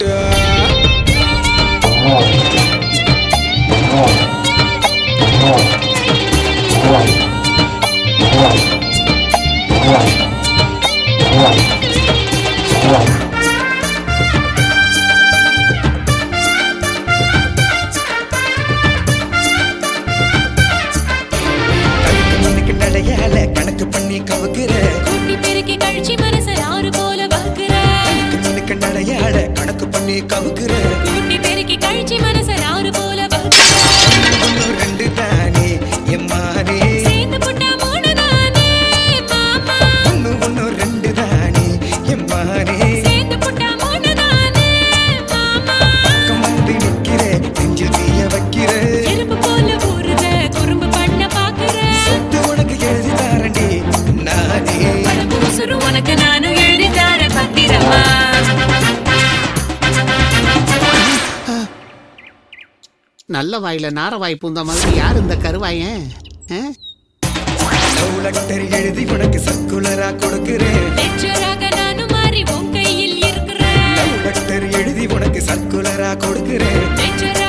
விட்டா கணக்கு மண்ணுக்கு நடையால கணக்கு பண்ணி கவுக்குற கூட்டி பெருக்கி கழிச்சு மனச யாரு போல வகுக்கிற கணக்கு மண்ணுக்கு நடையால கணக்கு பண்ணி கவுக்குற கூட்டி பெருக்கி கழிச்சு மனச யாரு போல வகுக்கிற ஒன்னு ரெண்டு தானே எம்மானே சேர்ந்து புட்டா மூணு தானே மாமா ஒன்னு ஒன்னு ரெண்டு தானே எம்மானே சேர்ந்து புட்டா மூணு தானே மாமா பக்கம் வந்து நிக்கிற நெஞ்சில் தீய வைக்கிற எறும்பு போல ஊறுற குறும்பு பண்ண பாக்குற சொத்து உனக்கு எழுதி தாரண்டி நானே பழம்பு உசுறு உனக்கு நானும் எழுதி தர பத்திரமா நல்ல வாயில நார வாய் பூந்த மாதிரி யார் இந்த கருவாயன் ஆ? லவ் லெட்டர் எழுதி உனக்கு சர்க்குலரா கொடுக்கிறேன் லெக்சராக நானும் மாறி உன் கையில் இருக்கிறேன் லவ் லெட்டர் எழுதி உனக்கு சர்க்குலரா கொடுக்கிறேன் லெக்சராக